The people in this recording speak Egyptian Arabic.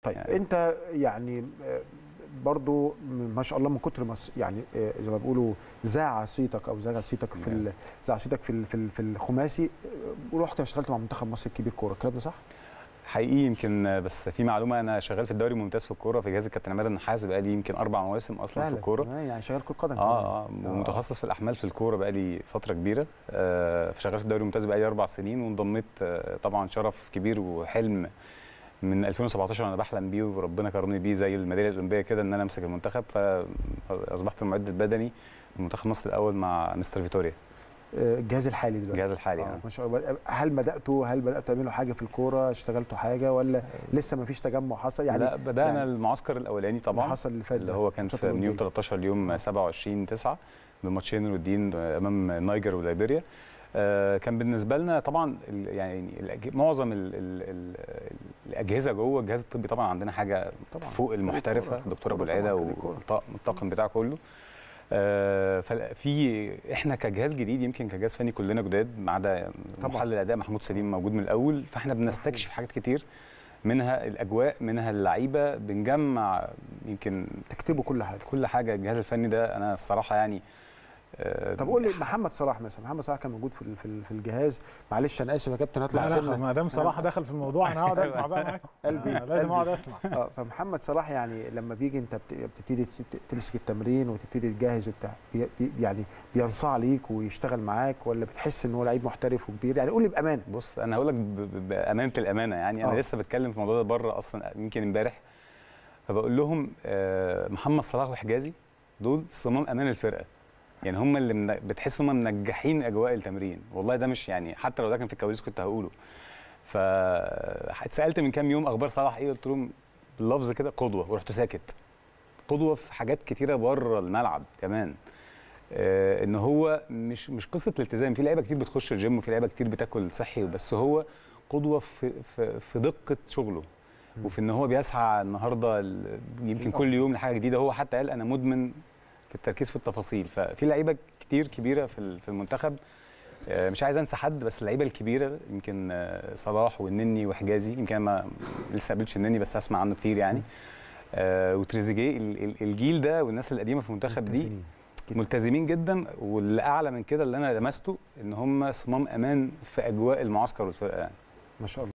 طيب يعني- يعني انت يعني آه، برضو م- ما شاء الله من كتر ما س- يعني آه، زي ما بيقولوا زاع صيتك او زاع صيتك في ال- زاع صيتك في ال- في ال- في الخماسي آه، ورحت اشتغلت مع منتخب مصر الكبير كوره الكلام ده صح؟ حقيقي يمكن بس في معلومه انا شغال في الدوري الممتاز في الكوره في جهاز الكابتن عماد النحاس بقى لي يمكن اربع مواسم اصلا في فعلا الكوره كمان يعني شغال كره قدم اه اه كمان. ومتخصص في الاحمال في الكوره بقى لي فتره كبيره آه فشغال في الدوري الممتاز بقى لي اربع سنين وانضميت آه طبعا شرف كبير وحلم من 2017 انا بحلم بيه وربنا كرمني بيه زي الميداليه الاولمبيه كده ان انا امسك المنتخب فاصبحت المعد البدني لمنتخب مصر الاول مع مستر فيتوريا آه، الجهاز الحالي دلوقتي الجهاز الحالي آه آه. ما شاء الله هل بداتوا هل بداتوا تعملوا حاجه في الكوره اشتغلتوا حاجه ولا لسه ما فيش تجمع حصل يعني لا بدانا يعني المعسكر الاولاني اللي طبعا حصل اللي فات اللي ده؟ هو كان الفترة في من يوم الأولمبية. 13 ليوم 27 9 بماتشين الودين امام النيجر وليبيريا آه، كان بالنسبه لنا طبعا ال- يعني الأج- معظم ال ال ال الاجهزه جوه الجهاز الطبي طبعا عندنا حاجه طبعا. فوق فريق المحترفه كورة، دكتور ابو كورة العيده طبعاً، فريق كورة. والطاقم بتاعه كله آه، ففي احنا كجهاز جديد يمكن كجهاز فني كلنا جداد ما عدا طبعاً. محلل الاداء محمود سليم موجود من الاول فاحنا بنستكشف حاجات كتير منها الاجواء منها اللعيبه بنجمع يمكن تكتبوا كل حاجه كل حاجه الجهاز الفني ده انا الصراحه يعني آه، طب قول لي محمد صلاح مثلا محمد صلاح كان موجود في ال- في ال- في الجهاز معلش انا اسف يا كابتن هطلع لا لا سنه ما دام صلاح دخل في الموضوع انا هقعد اسمع بقى معاكم قلبي- أنا لازم قلبي. اقعد اسمع اه فمحمد صلاح يعني لما بيجي انت بت- بتبتدي ت- تمسك التمرين وتبتدي تجهز وبتاع بي بي- يعني بينصاع ليك ويشتغل معاك ولا بتحس ان هو لعيب محترف وكبير يعني قول لي بامانه بص انا هقول لك ب- ب- بامانه الامانه يعني انا آه. لسه بتكلم في الموضوع ده بره اصلا يمكن امبارح فبقول لهم آه، محمد صلاح وحجازي دول صمام امان الفرقه يعني هم اللي من... بتحس هم منجحين اجواء التمرين والله ده مش يعني حتى لو ده كان في الكواليس كنت هقوله ف اتسالت من كام يوم اخبار صلاح ايه قلت لهم باللفظ كده قدوه ورحت ساكت قدوه في حاجات كتيره بره الملعب كمان آه، ان هو مش مش قصه الالتزام في لعيبه كتير بتخش الجيم وفي لعيبه كتير بتاكل صحي بس هو قدوه في في, في دقه شغله وفي ان هو بيسعى النهارده ال- يمكن كل يوم لحاجه جديده هو حتى قال انا مدمن في التركيز في التفاصيل ففي لعيبه كتير كبيره في ال- في المنتخب آه، مش عايز انسى حد بس اللعيبه الكبيره يمكن آه، صلاح والنني وحجازي يمكن أنا ما لسه قابلتش النني بس اسمع عنه كتير يعني آه، وتريزيجيه ال- ال- الجيل ده والناس القديمه في المنتخب دي ملتزمين. جداً. ملتزمين جدا واللي اعلى من كده اللي انا لمسته ان هم صمام امان في اجواء المعسكر والفرقه يعني ما شاء الله